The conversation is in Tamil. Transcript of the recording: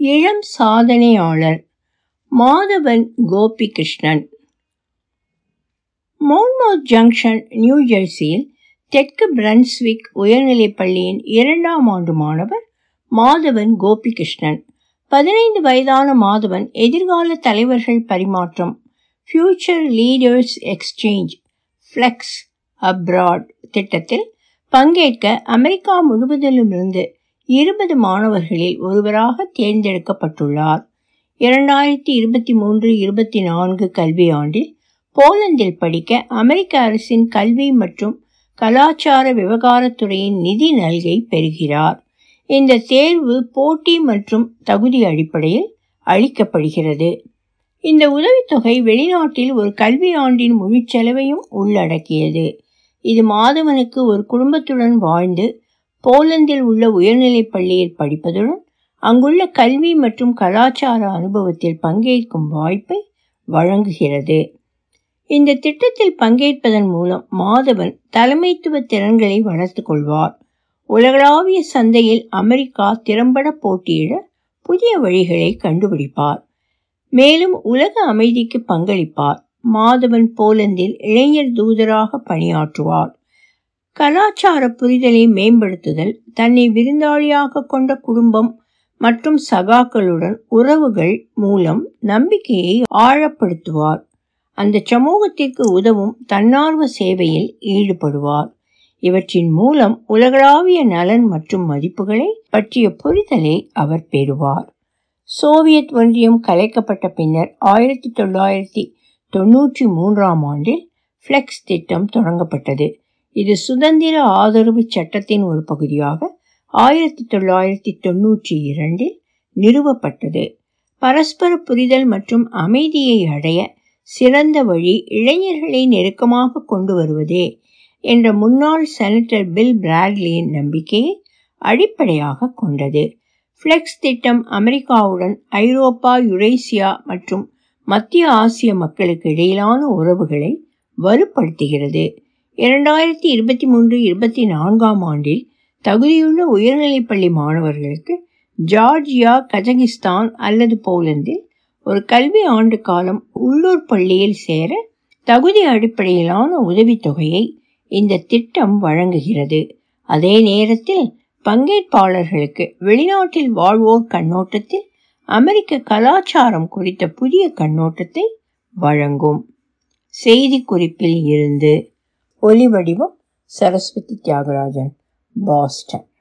இளம் சாதனையாளர் Madhavan Gopikrishnan Monmouth Junction New ஜெர்சியில் தெற்கு பிரன்ஸ்விக் உயர்நிலைப் பள்ளியின் இரண்டாம் ஆண்டு மாணவர் மாதவன் கோபிகிருஷ்ணன் பதினைந்து வயதான மாதவன் எதிர்கால தலைவர்கள் பரிமாற்றம் Future Leaders Exchange FLEX abroad திட்டத்தில் பங்கேற்க அமெரிக்கா முழுவதிலுமிருந்து இருபது மாணவர்களில் ஒருவராக தேர்ந்தெடுக்கப்பட்டுள்ளார் இரண்டாயிரத்தி இருபத்தி மூன்று இருபத்தி நான்கு கல்வியாண்டில் போலந்தில் படிக்க அமெரிக்க அரசின் கல்வி மற்றும் கலாச்சார விவகாரத்துறையின் நிதி நல்கை பெறுகிறார் இந்த தேர்வு போட்டி மற்றும் தகுதி அடிப்படையில் அளிக்கப்படுகிறது இந்த உதவித்தொகை வெளிநாட்டில் ஒரு கல்வி ஆண்டின் முழு செலவையும் உள்ளடக்கியது இது மாதவனுக்கு ஒரு குடும்பத்துடன் வாழ்ந்து போலந்தில் உள்ள உயர்நிலைப் பள்ளியில் படிப்பதுடன் அங்குள்ள கல்வி மற்றும் கலாச்சார அனுபவத்தில் பங்கேற்கும் வாய்ப்பை வழங்குகிறது இந்த திட்டத்தில் பங்கேற்பதன் மூலம் மாதவன் தலைமைத்துவ திறன்களை வளர்த்து கொள்வார் உலகளாவிய சந்தையில் அமெரிக்கா திறம்பட போட்டியிட புதிய வழிகளை கண்டுபிடிப்பார் மேலும் உலக அமைதிக்கு பங்களிப்பார் மாதவன் போலந்தில் இளைஞர் தூதராக பணியாற்றுவார் கலாச்சார புரிதலை மேம்படுத்துதல் தன்னை விருந்தாளியாக கொண்ட குடும்பம் மற்றும் சகாக்களுடன் உறவுகள் மூலம் நம்பிக்கையை ஆழப்படுத்துவார் அந்த சமூகத்திற்கு உதவும் தன்னார்வ சேவையில் ஈடுபடுவார் இவற்றின் மூலம் உலகளாவிய நலன் மற்றும் மதிப்புகளை பற்றிய புரிதலை அவர் பெறுவார் சோவியத் ஒன்றியம் கலைக்கப்பட்ட பின்னர் ஆயிரத்தி தொள்ளாயிரத்தி தொன்னூற்றி மூன்றாம் ஆண்டில் ஃப்ளெக்ஸ் திட்டம் தொடங்கப்பட்டது இது சுதந்திர ஆதரவு சட்டத்தின் ஒரு பகுதியாக ஆயிரத்தி தொள்ளாயிரத்தி தொன்னூற்றி இரண்டில் நிறுவப்பட்டது பரஸ்பர புரிதல் மற்றும் அமைதியை அடைய சிறந்த வழி இளைஞர்களை நெருக்கமாக கொண்டு வருவதே என்ற முன்னாள் செனட்டர் பில் பிராட்லியின் நம்பிக்கையை அடிப்படையாக கொண்டது ஃப்ளெக்ஸ் திட்டம் அமெரிக்காவுடன் ஐரோப்பா யுரேசியா மற்றும் மத்திய ஆசிய மக்களுக்கு இடையிலான உறவுகளை வலுப்படுத்துகிறது இரண்டாயிரத்தி இருபத்தி மூன்று இருபத்தி நான்காம் ஆண்டில் தகுதியுள்ள உயர்நிலைப்பள்ளி மாணவர்களுக்கு ஜார்ஜியா கஜகிஸ்தான் அல்லது போலந்தில் ஒரு கல்வி ஆண்டு காலம் உள்ளூர் பள்ளியில் சேர தகுதி அடிப்படையிலான உதவித்தொகையை இந்த திட்டம் வழங்குகிறது அதே நேரத்தில் பங்கேற்பாளர்களுக்கு வெளிநாட்டில் வாழ்வோர் கண்ணோட்டத்தில் அமெரிக்க கலாச்சாரம் குறித்த புதிய கண்ணோட்டத்தை வழங்கும் செய்தி குறிப்பில் இருந்து ஒலி வடிவம் சரஸ்வதி தியாகராஜன் பாஸ்டன்